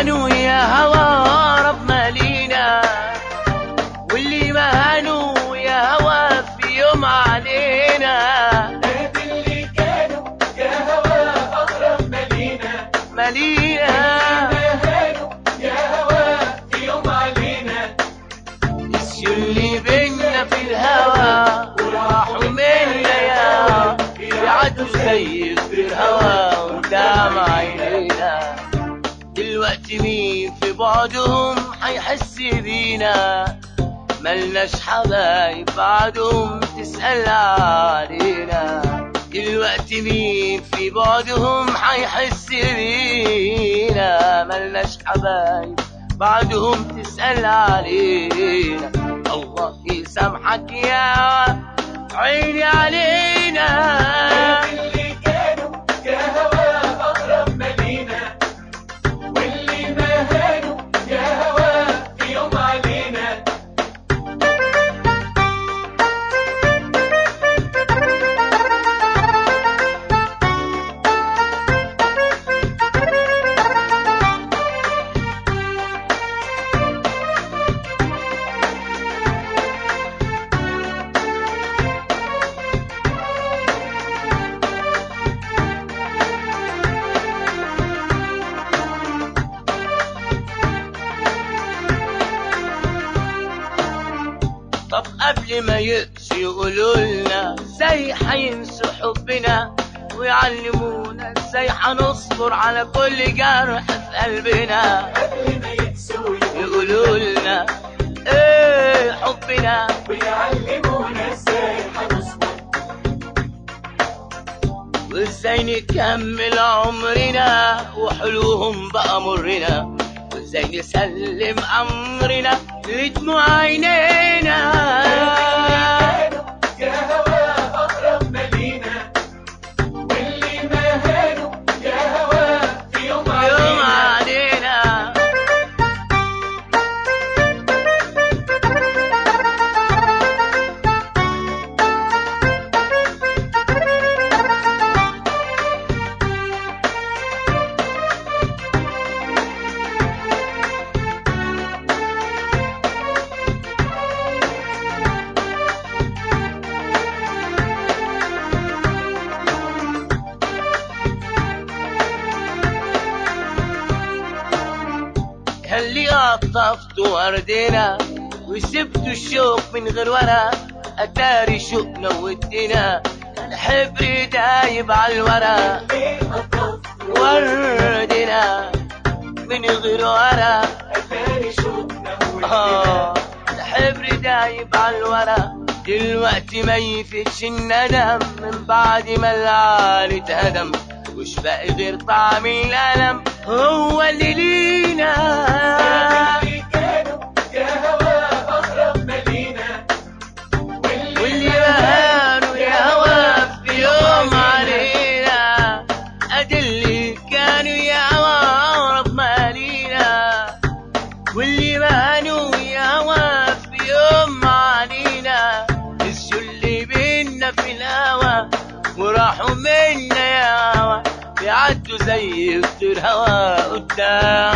هانوا يا هوا رب مالينا واللي ما هانوا يا هوا في يوم علينا نادي اللي كانوا يا هوا أغرب مالينا مالينا ما هانوا يا هوا في يوم علينا نسيوا اللي بينا في الهوى وراحوا منا يا يعدوا زي في الهوى قدام عينينا دلوقتي مين في بعدهم حيحس بينا ملناش حبايب بعدهم تسأل علينا دلوقتي مين في بعدهم حيحس بينا ملناش حبايب بعدهم تسأل علينا الله يسامحك يا عيني علينا اللي كانوا يا هوا أغرب مالينا واللي ما هانوا يا هوا في يوم علينا طب قبل ما يقسوا يقولوا لنا ازاي حينسوا حبنا ويعلمونا ازاي حنصبر على كل جرح في قلبنا قبل ما يقسوا يقولوا لنا ايه حبنا ويعلمونا ازاي هنصبر وازاي نكمل عمرنا وحلوهم بقى مرنا وازاي نسلم امرنا لدموع عينينا يا هوا أغرب مالينا واللي ما هانوا يا هوا في يوم يوم علينا علينا اللي قطفت وردنا وسبت الشوق من غير ورا اتاري شوقنا ودينا كان حبري دايب على الورا وردنا من غير ورا أتاري شوقنا آه الحبر دايب على الورا دلوقتي ما يفتش الندم من بعد ما العالي اتهدم وش باقي غير طعم الألم هو اللي لينا اللي كانوا يا هوا أغرب مالينا واللي بهانوا يا هوا في يوم علينا ادي اللي كانوا يا هوا اقرب مالينا واللي بهانوا يا هوا في يوم علينا نسيوا اللي بينا في الهوا وراحوا منا يا هوا بيعدوا زي خطر هوا قدام